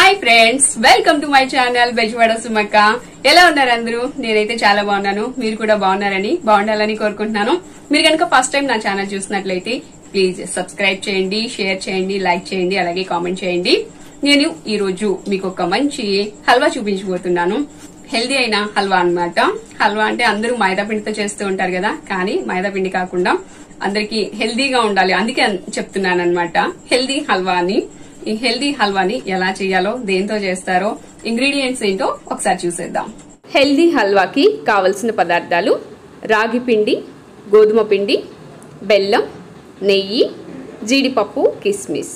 Hi friends welcome to my channel Bezawada Sumakka ఎలా ఉన్నారు అందరూ నేనైతే చాలా బాగున్నాను మీరు కూడా బాగున్నారని బాగుండాలని కోరుకుంటున్నాను మీరు కనుక ఫస్ట్ టైం నా ఛానల్ చూసినట్లయితే ప్లీజ్ సబ్స్క్రైబ్ చేయండి షేర్ చేయండి లైక్ చేయండి అలాగే కామెంట్ చేయండి నేను ఈ రోజు మీకు ఒక మంచి హల్వా చూపించబోతున్నాను హెల్దీ అయిన హల్వా అన్నమాట హల్వా అంటే అందరూ మైదా పిండితో చేస్తూ ఉంటారు కదా కానీ మైదా పిండి కాకుండా అందరికి హెల్దీగా ఉండాలి అందుకే అన్- చెప్తున్నాను అనమాట హెల్దీ హల్వా అని ఈ హెల్దీ హల్వాని ఎలా చేయాలో దేంతో చేస్తారో ఇంగ్రీడియంట్స్ ఏంటో ఒకసారి చూసేద్దాం హెల్దీ హల్వాకి కావలసిన పదార్థాలు రాగి పిండి గోధుమ పిండి బెల్లం నెయ్యి జీడిపప్పు కిస్మిస్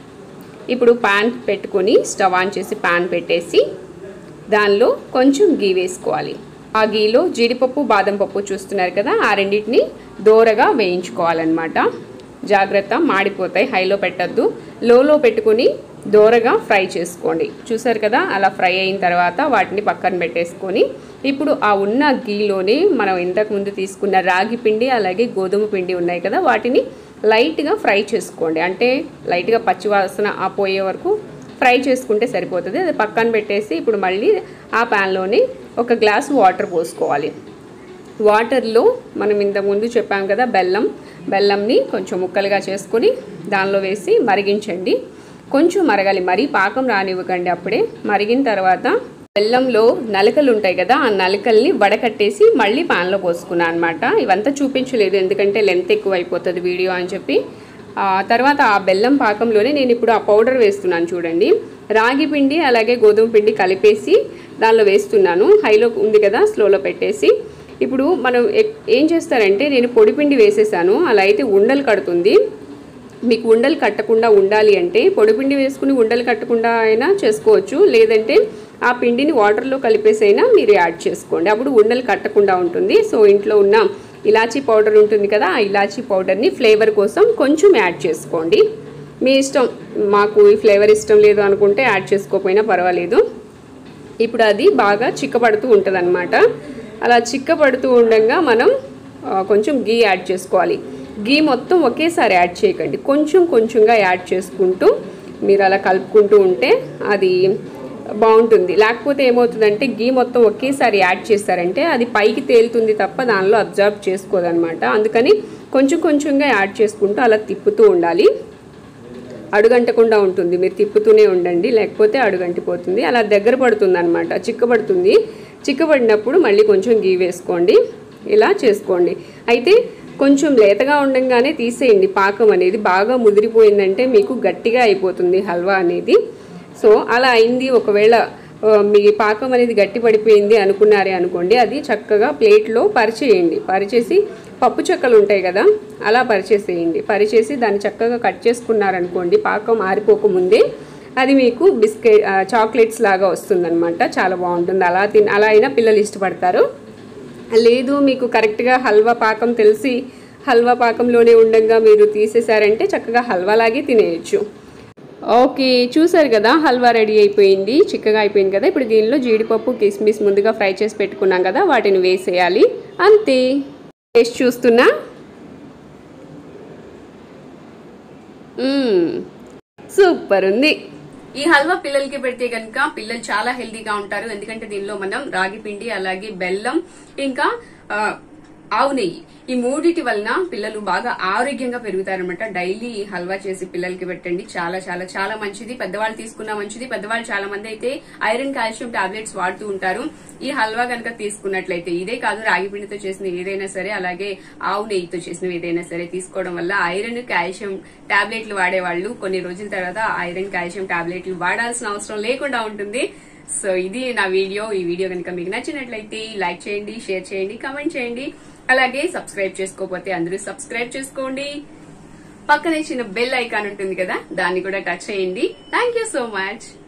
ఇప్పుడు పాన్ పెట్టుకొని స్టవ్ ఆన్ చేసి పాన్ పెట్టేసి దానిలో కొంచెం గీ వేసుకోవాలి ఆ గీలో జీడిపప్పు బాదం పప్పు చూస్తున్నారు కదా ఆ రెండింటిని దోరగా వేయించుకోవాలన్నమాట జాగ్రత్త మాడిపోతాయి హైలో పెట్టద్దు లోలో పెట్టుకుని దోరగా ఫ్రై చేసుకోండి చూసారు కదా అలా ఫ్రై అయిన తర్వాత వాటిని పక్కన పెట్టేసుకొని ఇప్పుడు ఆ ఉన్న గీలోనే మనం ఇంతకు ముందు తీసుకున్న రాగి పిండి అలాగే గోధుమ పిండి ఉన్నాయి కదా వాటిని లైట్గా ఫ్రై చేసుకోండి అంటే లైట్గా పచ్చివాసన ఆ పోయే వరకు ఫ్రై చేసుకుంటే సరిపోతుంది అది పక్కన పెట్టేసి ఇప్పుడు మళ్ళీ ఆ ప్యాన్లోనే ఒక గ్లాస్ వాటర్ పోసుకోవాలి వాటర్లో మనం ఇంతకుముందు చెప్పాం కదా బెల్లం బెల్లంని కొంచెం ముక్కలుగా చేసుకొని దానిలో వేసి మరిగించండి కొంచెం మరగాలి మరీ పాకం రానివ్వకండి అప్పుడే మరిగిన తర్వాత బెల్లంలో నలకలు ఉంటాయి కదా ఆ నలకల్ని వడకట్టేసి మళ్ళీ పాన్లో పోసుకున్నాను అనమాట ఇవంతా చూపించలేదు ఎందుకంటే లెంత్ ఎక్కువ అయిపోతుంది వీడియో అని చెప్పి ఆ తర్వాత ఆ బెల్లం పాకంలోనే నేను ఇప్పుడు ఆ పౌడర్ వేస్తున్నాను చూడండి రాగి పిండి అలాగే గోధుమ పిండి కలిపేసి దానిలో వేస్తున్నాను హైలో ఉంది కదా స్లోలో పెట్టేసి ఇప్పుడు మనం ఎ- ఏం చేస్తారంటే నేను పొడి పిండి వేసేసాను అలా అయితే ఉండలు కడుతుంది మీకు ఉండలు కట్టకుండా ఉండాలి అంటే పొడిపిండి వేసుకుని ఉండలు కట్టకుండా అయినా చేసుకోవచ్చు లేదంటే ఆ పిండిని వాటర్లో కలిపేసైనా మీరు యాడ్ చేసుకోండి అప్పుడు ఉండలు కట్టకుండా ఉంటుంది సో ఇంట్లో ఉన్న ఇలాచీ పౌడర్ ఉంటుంది కదా ఆ ఇలాచీ పౌడర్ని ఫ్లేవర్ కోసం కొంచెం యాడ్ చేసుకోండి మీ ఇష్టం మాకు ఈ ఫ్లేవర్ ఇష్టం లేదు అనుకుంటే యాడ్ చేసుకోకపోయినా పర్వాలేదు ఇప్పుడు అది బాగా చిక్కబడుతూ ఉంటుంది అలా చిక్కబడుతూ ఉండగా మనం ఆ, కొంచెం గీ యాడ్ చేసుకోవాలి గీ మొత్తం ఒకేసారి యాడ్ చేయకండి కొంచెం కొంచెంగా యాడ్ చేసుకుంటూ మీరు అలా కలుపుకుంటూ ఉంటే అది బాగుంటుంది లేకపోతే ఏమవుతుందంటే గీ మొత్తం ఒకేసారి యాడ్ చేస్తారంటే అది పైకి తేలుతుంది తప్ప దానిలో అబ్జర్వ్ చేసుకోదన్నమాట అందుకని కొంచెం కొంచెంగా యాడ్ చేసుకుంటూ అలా తిప్పుతూ ఉండాలి అడుగంటకుండా ఉంటుంది మీరు తిప్పుతూనే ఉండండి లేకపోతే అడుగంటిపోతుంది అలా దగ్గర పడుతుంది అనమాట చిక్కబడుతుంది చిక్కబడినప్పుడు మళ్ళీ కొంచెం గీ వేసుకోండి ఇలా చేసుకోండి అయితే కొంచెం లేతగా ఉండంగానే తీసేయండి పాకం అనేది బాగా ముదిరిపోయిందంటే మీకు గట్టిగా అయిపోతుంది హల్వా అనేది సో అలా అయింది ఒకవేళ ఆ, మీ పాకం అనేది గట్టి పడిపోయింది అనుకున్నారే అనుకోండి అది చక్కగా ప్లేట్లో పరిచేయండి పరిచేసి పప్పు చెక్కలు ఉంటాయి కదా అలా పరిచేసేయండి పరిచేసి దాన్ని చక్కగా కట్ చేసుకున్నారనుకోండి పాకం ఆరిపోకముందే అది మీకు బిస్కెట్ ఆ, చాక్లెట్స్ లాగా వస్తుందన్నమాట చాలా బాగుంటుంది అలా తిన్ అలా అయినా పిల్లలు ఇష్టపడతారు లేదు మీకు కరెక్ట్గా హల్వా పాకం తెలిసి హల్వా పాకంలోనే ఉండగా మీరు తీసేశారంటే చక్కగా హల్వాలాగే తినేయచ్చు ఓకే చూసారు కదా హల్వా రెడీ అయిపోయింది చిక్కగా అయిపోయింది కదా ఇప్పుడు దీనిలో జీడిపప్పు కిస్మిస్ ముందుగా ఫ్రై చేసి పెట్టుకున్నాం కదా వాటిని వేసేయాలి అంతే టేస్ట్ చూస్తున్నా మ్మ్. సూపర్ ఉంది ఈ హల్వా పిల్లలకి పెడితే కనుక పిల్లలు చాలా హెల్దీగా ఉంటారు ఎందుకంటే దీనిలో మనం రాగి పిండి అలాగే బెల్లం ఇంకా ఆ, ఆవు నెయ్యి ఈ మూడిటి వలన పిల్లలు బాగా ఆరోగ్యంగా పెరుగుతారనమాట డైలీ ఈ హల్వా చేసి పిల్లలకి పెట్టండి చాలా చాలా చాలా మంచిది పెద్దవాళ్ళు తీసుకున్న మంచిది పెద్దవాళ్ళు చాలా మంది అయితే ఐరన్ కాల్షియం టాబ్లెట్స్ వాడుతూ ఉంటారు ఈ హల్వా కనుక తీసుకున్నట్లయితే ఇదే కాదు రాగి పిండితో చేసిన ఏదైనా సరే అలాగే ఆవు నెయ్యితో చేసినవి ఏదైనా సరే తీసుకోవడం వల్ల ఐరన్ కాల్షియం టాబ్లెట్లు వాడేవాళ్ళు కొన్ని రోజుల తర్వాత ఐరన్ కాల్షియం టాబ్లెట్లు వాడాల్సిన అవసరం లేకుండా ఉంటుంది సో ఇది నా వీడియో ఈ వీడియో కనుక మీకు నచ్చినట్లయితే లైక్ చేయండి షేర్ చేయండి కామెంట్ చేయండి అలాగే సబ్స్క్రైబ్ చేసుకోకపోతే అందరూ సబ్స్క్రైబ్ చేసుకోండి పక్కనే చిన్న బెల్ ఐకాన్ ఉంటుంది కదా దాన్ని కూడా టచ్ చేయండి థ్యాంక్ యూ సో మచ్